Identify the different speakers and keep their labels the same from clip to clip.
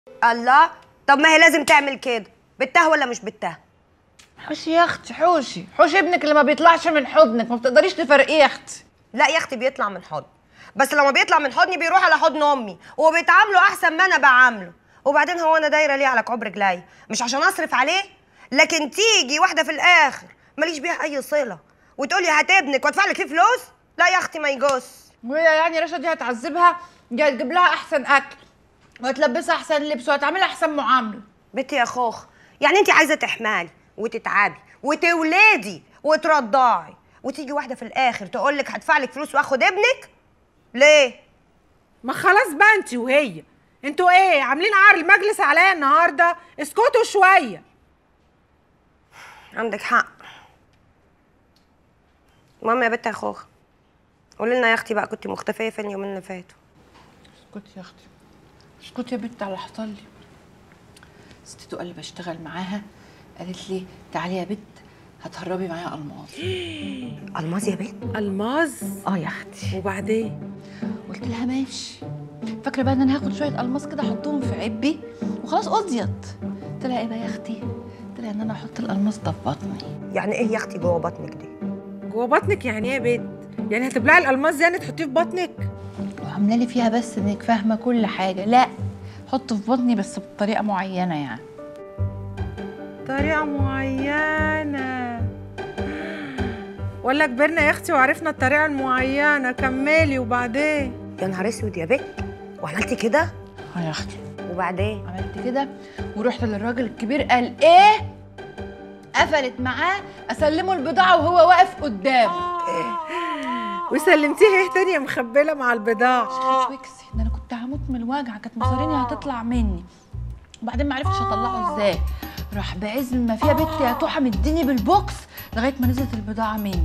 Speaker 1: الله طب ما هي لازم تعمل كده بتاه ولا مش بتاه
Speaker 2: حوشي يا اختي حوشي حوشي ابنك اللي ما بيطلعش من حضنك ما بتقدريش تفرقيه يا اختي
Speaker 1: لا يا اختي بيطلع من حضن بس لما بيطلع من حضني بيروح على حضن امي وبيتعاملوا احسن ما انا بعامله وبعدين هو انا دايره ليه على كعب رجلي مش عشان اصرف عليه لكن تيجي واحده في الاخر ماليش بيها اي صله وتقولي هات ابنك وادفع لك فيه فلوس لا يا اختي ما يجوز
Speaker 2: وهي يعني رشا دي هتعذبها دي هتجيب لها احسن اكل وهتلبسها احسن لبس وهتعملها احسن معامله
Speaker 1: بنتي يا خوخ يعني انت عايزه تحمالي وتتعبي وتولادي وترضعي وتيجي واحده في الاخر تقول لك هدفع لك فلوس واخد ابنك ليه
Speaker 3: ما خلاص بقى انت وهي انتوا ايه عاملين عار المجلس عليا النهارده اسكتوا شويه
Speaker 1: عندك حق المهم يا بنت يا خوخ قولي لنا يا اختي بقى كنت مختفيه فين اليومين اللي فاتوا
Speaker 2: اسكتي يا اختي اسكتي يا بنت على اللي حصل لي ستته اللي بشتغل معاها قالت لي تعالي يا بنت هتهربي معايا الماظ
Speaker 1: الماظ يا بنت
Speaker 3: الماظ
Speaker 2: اه يا اختي
Speaker 3: وبعدين
Speaker 2: قلت لها ماشي فاكره بقى ان انا هاخد شويه الماس كده احطهم في عبي وخلاص قضيت طلع ايه بقى يا اختي طلع ان انا احط الالماس ده في بطني
Speaker 1: يعني ايه يا اختي جوه بطنك دي
Speaker 3: جوه بطنك يعني ايه يا بنت يعني هتبلعي الالماس يعني تحطيه في بطنك
Speaker 2: وعامله لي فيها بس انك فاهمه كل حاجه لا حطه في بطني بس بطريقه معينه يعني
Speaker 3: طريقه معينه ولا كبرنا يا اختي وعرفنا الطريقه المعينه كملي وبعدين
Speaker 1: يا نهار اسود يا بنت وعملتي كده
Speaker 2: اه يا اختي
Speaker 1: وبعدين
Speaker 2: عملت كده ورحت للراجل الكبير قال ايه قفلت معاه اسلمه البضاعه وهو واقف قدامه
Speaker 3: وسلمتيه ايه تانية مخبله مع البضاعه
Speaker 2: ويكسي ده انا كنت هموت من الوجع كانت مصاريني هتطلع مني وبعدين ما عرفتش اطلعه ازاي راح بعزم ما فيها بنت يا توحه مديني بالبوكس لغايه ما نزلت البضاعه مني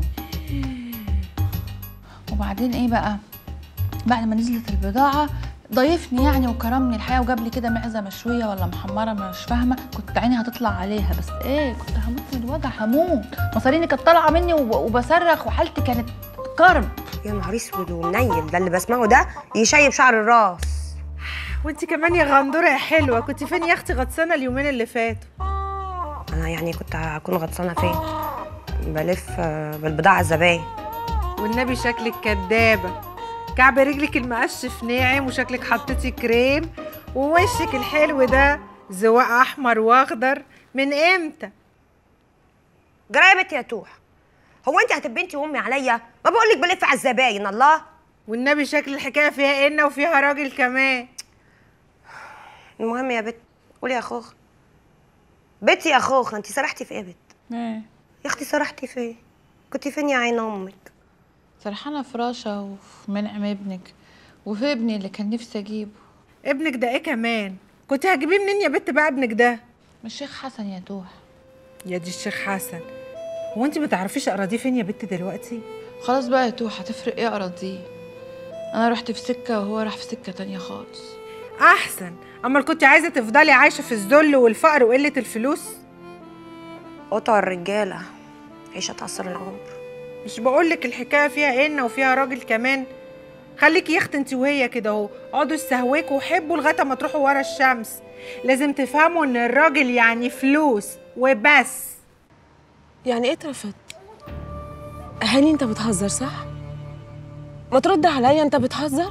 Speaker 2: وبعدين ايه بقى بعد ما نزلت البضاعه ضيفني يعني وكرمني الحقيقه وجاب لي كده معزه مشويه ولا محمره مش فاهمه كنت عيني هتطلع عليها بس ايه كنت هموت من الوجع هموت مصاريني كانت طالعه مني وب- وبصرخ وحالتي كانت كرب
Speaker 1: يا نهار اسود ونيل ده اللي بسمعه ده يشيب شعر الراس
Speaker 3: وانت كمان يا غندوره يا حلوه كنت فين يا اختي غطسانه اليومين اللي فاتوا
Speaker 1: انا يعني كنت هكون غطسانه فين بلف آه، بالبضاعه الزباين
Speaker 3: والنبي شكلك كدابه كعب رجلك المقشف ناعم وشكلك حطيتي كريم ووشك الحلو ده زواق احمر واخضر من امتى
Speaker 1: جرى يا بنت يا توح هو انت هتبقي انت وامي عليا ما بقول لك بلف على الزباين الله
Speaker 3: والنبي شكل الحكايه فيها إنة وفيها راجل كمان
Speaker 1: المهم يا بت قولي يا خوخ بنتي يا خوخ انت سرحتي في ايه يا بت
Speaker 2: ايه
Speaker 1: يا اختي سرحتي في ايه كنت فين يا عين امك
Speaker 2: سرحانه في رشا وفي منعم ابنك وفي ابني اللي كان نفسي اجيبه
Speaker 3: ابنك ده ايه كمان كنت هتجيبيه منين يا بت بقى ابنك ده
Speaker 2: من الشيخ حسن يا توح
Speaker 3: يا دي الشيخ حسن هو انت ما تعرفيش اراضيه فين يا بت دلوقتي
Speaker 2: خلاص بقى يا توح هتفرق ايه اراضيه انا رحت في سكه وهو راح في سكه تانية خالص
Speaker 3: احسن امال كنت عايزه تفضلي عايشه في الذل والفقر وقله الفلوس
Speaker 1: قطع الرجاله عيشه تعصر العمر
Speaker 3: مش بقولك الحكايه فيها إنة وفيها راجل كمان خليكي يا اخت انت وهي كده اهو اقعدوا استهواكوا وحبوا لغايه ما تروحوا ورا الشمس لازم تفهموا ان الراجل يعني فلوس وبس
Speaker 4: يعني ايه اترفضت؟ هاني انت بتهزر صح؟ ما ترد عليا انت بتهزر؟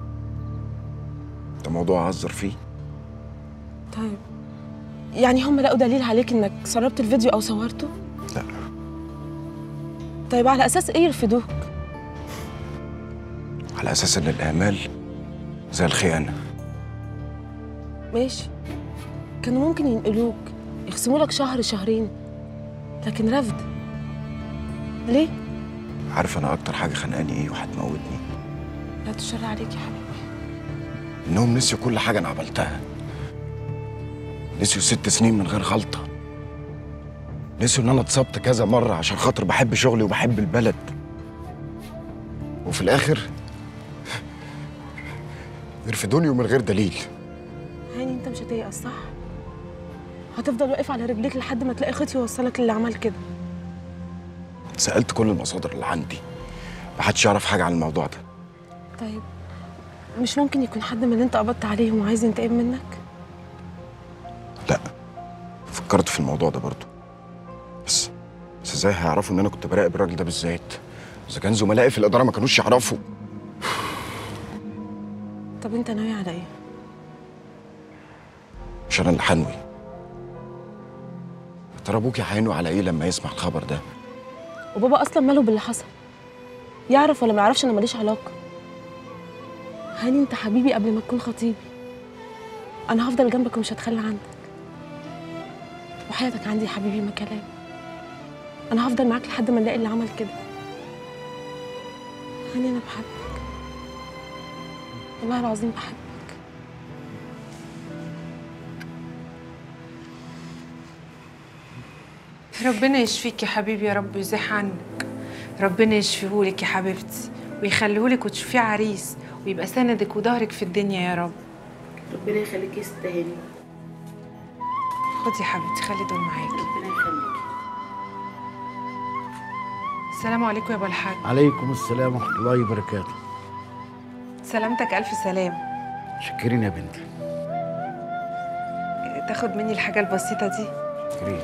Speaker 5: ده موضوع اهزر فيه
Speaker 4: طيب يعني هم لقوا دليل عليك انك سربت الفيديو او صورته؟
Speaker 5: لا
Speaker 4: طيب على اساس ايه يرفضوك؟
Speaker 5: على اساس ان الاهمال زي الخيانه
Speaker 4: ماشي كانوا ممكن ينقلوك يخصموا لك شهر شهرين لكن رفض ليه؟
Speaker 5: عارف انا اكتر حاجه خانقاني ايه وهتموتني
Speaker 4: لا تشر عليك يا حبيبي
Speaker 5: انهم نسيوا كل حاجه انا عملتها نسيوا ست سنين من غير غلطه نسيوا ان انا اتصبت كذا مره عشان خاطر بحب شغلي وبحب البلد وفي الاخر يرفدوني ومن غير دليل
Speaker 4: هاني انت مش هتيأس صح؟ هتفضل واقف على رجليك لحد ما تلاقي خيط يوصلك للي عمل كده
Speaker 5: سالت كل المصادر اللي عندي محدش يعرف حاجه عن الموضوع ده
Speaker 4: طيب مش ممكن يكون حد من اللي انت قبضت عليهم وعايز ينتقم منك؟
Speaker 5: فكرت في الموضوع ده برضه بس بس ازاي هيعرفوا ان انا كنت براقب الراجل ده بالذات اذا كان زملائي في الاداره ما كانوش يعرفوا
Speaker 4: طب انت ناوي على ايه
Speaker 5: مش انا اللي حنوي يا ترى ابوكي هينوي على ايه لما يسمع الخبر ده
Speaker 4: وبابا اصلا ماله باللي حصل يعرف ولا ما يعرفش انا ماليش علاقه هاني انت حبيبي قبل ما تكون خطيبي انا هفضل جنبك ومش هتخلى عنك وحياتك عندي يا حبيبي ما كلام انا هفضل معاك لحد ما نلاقي اللي عمل كده هاني انا بحبك والله العظيم بحبك
Speaker 3: ربنا يشفيك يا حبيبي يا رب ويزيح عنك ربنا يشفيهولك يا حبيبتي ويخليهولك وتشوفيه عريس ويبقى سندك وظهرك في الدنيا يا رب
Speaker 6: ربنا يخليكي يستاهلي
Speaker 3: خدي يا حبيبتي خلي دول معاكي
Speaker 6: ربنا يخليكي
Speaker 3: السلام عليكم يا ابو الحاج
Speaker 7: عليكم السلام ورحمة الله وبركاته
Speaker 3: سلامتك الف سلام
Speaker 7: شكرين يا بنتي
Speaker 3: تاخد مني الحاجه البسيطه دي
Speaker 7: شكرين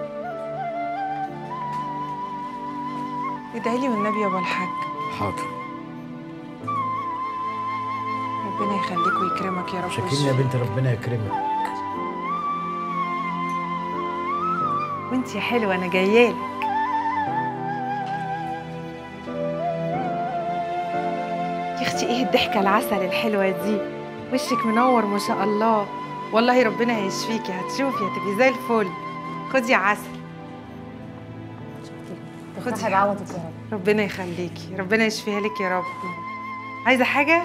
Speaker 3: ادعي لي والنبي يا ابو الحاج
Speaker 7: حاضر
Speaker 3: ربنا يخليك ويكرمك يا رب
Speaker 7: شكرين يا بنتي ربنا يكرمك
Speaker 3: وانت يا حلوه انا جايالك يا اختي ايه الضحكه العسل الحلوه دي وشك منور ما شاء الله والله ربنا هيشفيكي هتشوفي هتبقي زي الفل خدي عسل خدي
Speaker 8: تفتحي بعوضك يا رب
Speaker 3: ربنا يخليكي ربنا يشفيها لك يا رب عايزه حاجه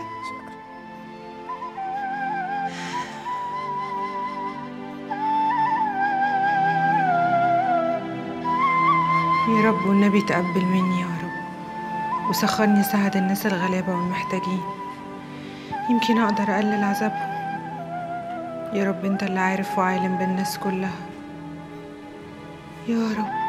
Speaker 3: يا رب والنبي تقبل مني يا رب وسخرني اساعد الناس الغلابه والمحتاجين يمكن اقدر اقلل عذابهم يا رب انت اللي عارف وعالم بالناس كلها يا رب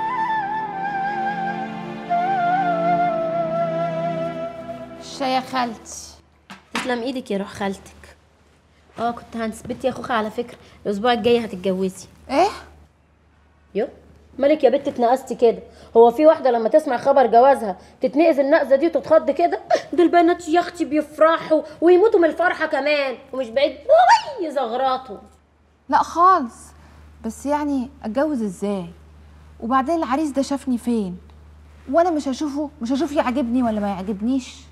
Speaker 2: الشاي يا خالتي
Speaker 8: تسلم ايدك يا روح خالتك اه كنت هنثبت يا خوخة على فكرة الاسبوع الجاي هتتجوزي
Speaker 2: ايه
Speaker 8: يو مالك يا بنت اتنقصتي كده هو في واحدة لما تسمع خبر جوازها تتنقز النقزة دي وتتخض كده دول البنات يا اختي بيفرحوا ويموتوا من الفرحة كمان ومش بعيد وي يزغرطوا
Speaker 2: لا خالص بس يعني اتجوز ازاي وبعدين العريس ده شافني فين وانا مش هشوفه مش هشوف يعجبني ولا ما يعجبنيش